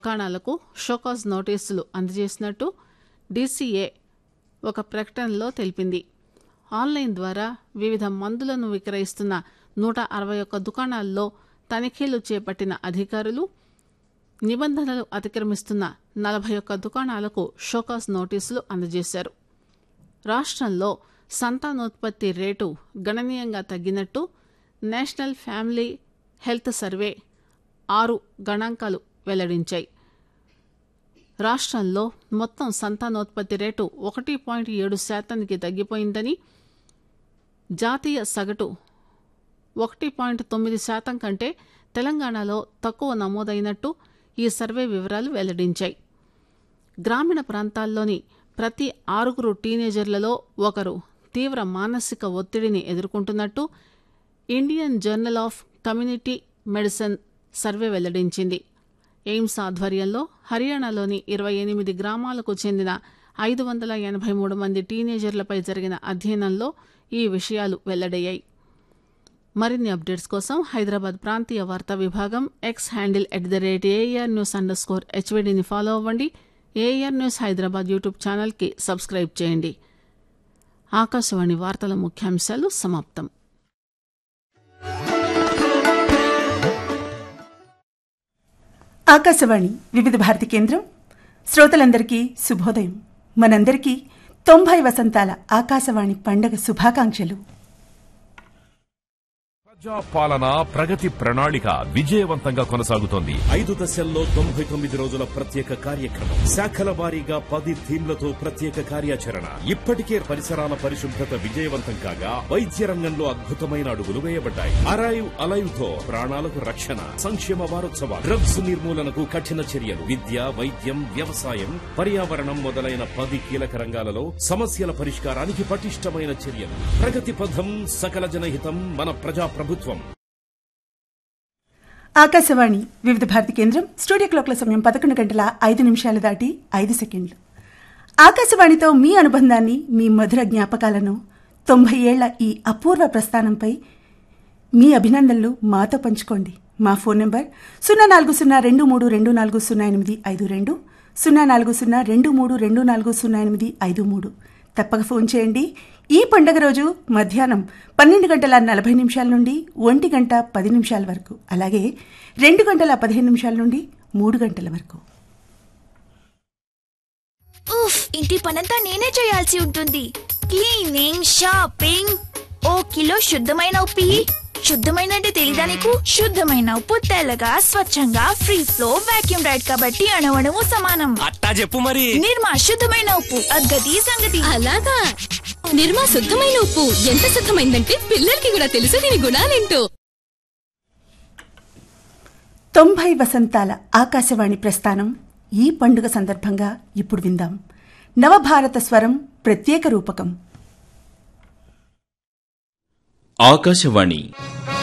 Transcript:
దుకాణాలకు షోకాజ్ నోటీసులు అందజేసినట్టు డీసీఏ ఒక ప్రకటనలో తెలిపింది ఆన్లైన్ ద్వారా వివిధ మందులను విక్రయిస్తున్న నూట అరవై ఒక్క దుకాణాల్లో తనిఖీలు చేపట్టిన అధికారులు నిబంధనలు అతిక్రమిస్తున్న నలభై ఒక్క దుకాణాలకు షోకాజ్ నోటీసులు అందజేశారు రాష్ట్రంలో సంతానోత్పత్తి రేటు గణనీయంగా తగ్గినట్టు నేషనల్ ఫ్యామిలీ హెల్త్ సర్వే ఆరు గణాంకాలు వెల్లడించాయి రాష్ట్రంలో మొత్తం సంతానోత్పత్తి రేటు ఒకటి పాయింట్ ఏడు శాతానికి తగ్గిపోయిందని జాతీయ సగటు ఒకటి పాయింట్ తొమ్మిది శాతం కంటే తెలంగాణలో తక్కువ నమోదైనట్టు ఈ సర్వే వివరాలు వెల్లడించాయి గ్రామీణ ప్రాంతాల్లోని ప్రతి ఆరుగురు టీనేజర్లలో ఒకరు తీవ్ర మానసిక ఒత్తిడిని ఎదుర్కొంటున్నట్టు Indian journal of community medicine survey వెల్లడించింది ఎయిమ్స్ ఆధ్వర్యంలో హర్యానాలోని ఇరవై ఎనిమిది గ్రామాలకు చెందిన ఐదు వందల ఎనభై మూడు మంది టీనేజర్లపై జరిగిన అధ్యయనంలో ఈ విషయాలు వెల్లడయ్యాయి మరిన్ని అప్డేట్స్ కోసం హైదరాబాద్ ప్రాంతీయ వార్తా విభాగం X handle at the rate A R news underscore హెచ్వీడీని ఫాలో అవ్వండి ఏఆర్ న్యూస్ హైదరాబాద్ యూట్యూబ్ ఛానల్కి సబ్స్క్రైబ్ చేయండి ఆకాశవాణి వార్తల ముఖ్యాంశాలు సమాప్తం ఆకాశవాణి వివిధ భారతి కేంద్రం శ్రోతలందరికీ శుభోదయం మనందరికీ తొంభై వసంతాల ఆకాశవాణి పండగ శుభాకాంక్షలు ప్రజా పాలన ప్రగతి ప్రణాళిక విజయవంతంగా కొనసాగుతోంది ఐదు దశల్లో తొంభై తొమ్మిది రోజుల ప్రత్యేక కార్యక్రమం శాఖల వారీగా పది థీమ్లతో ప్రత్యేక కార్యాచరణ ఇప్పటికే పరిసరాల పరిశుభ్రత విజయవంతం కాగా వైద్య రంగంలో అద్భుతమైన అడుగులు వేయబడ్డాయి అరైవ్ అలైవ్ తో ప్రాణాలకు రక్షణ సంక్షేమ వారోత్సవాలు డ్రగ్స్ నిర్మూలనకు కఠిన చర్యలు విద్య వైద్యం వ్యవసాయం పర్యావరణం మొదలైన పది కీలక రంగాలలో సమస్యల పరిష్కారానికి పటిష్టమైన చర్యలు ప్రగతి పథం సకల జనహితం మన ప్రజా ప్రభుత్వం ఆకాశవాణి వివిధ భారతి కేంద్రం స్టూడియో క్లాక్ల సమయం పదకొండు గంటల ఐదు నిమిషాలు దాటి ఐదు సెకండ్లు ఆకాశవాణితో మీ అనుబంధాన్ని మీ మధుర జ్ఞాపకాలను తొంభై ఏళ్ల ఈ అపూర్వ ప్రస్థానంపై మీ అభినందనలు మాతో పంచుకోండి మా ఫోన్ నెంబర్ సున్నా నాలుగు సున్నా రెండు మూడు రెండు నాలుగు సున్నా ఎనిమిది ఐదు రెండు సున్నా నాలుగు సున్నా రెండు మూడు రెండు నాలుగు సున్నా ఎనిమిది ఐదు మూడు తప్పక ఫోన్ చేయండి ఈ పండగ రోజు మధ్యాహ్నం పన్నెండు గంటల నలభై నిమిషాల నుండి ఒంటి గంట పది నిమిషాల వరకు అలాగే రెండు గంటల పదిహేను నిమిషాల నుండి మూడు గంటల వరకు ఉఫ్ ఇంటి పనంతా నేనే చేయాల్సి ఉంటుంది క్లీనింగ్ షాపింగ్ ఓ కిలో శుద్ధమైన ఉప్పి శుద్ధమైన అంటే తెలీదా నీకు శుద్ధమైన ఉప్పు తెల్లగా స్వచ్ఛంగా ఫ్రీ ఫ్లో వాక్యూమ్ రైడ్ కాబట్టి అణవణము సమానం అట్టా చెప్పు మరి నిర్మా శుద్ధమైన ఉప్పు అద్గతి సంగతి అలాగా నిర్మా శుద్ధమైన ఉప్పు ఎంత శుద్ధమైందంటే పిల్లలకి కూడా తెలుసు దీని గుణాలేంటో తొంభై వసంతాల ఆకాశవాణి ప్రస్థానం ఈ పండుగ సందర్భంగా ఇప్పుడు విందాం నవభారత స్వరం ప్రత్యేక రూపకం ఆకాశవాణి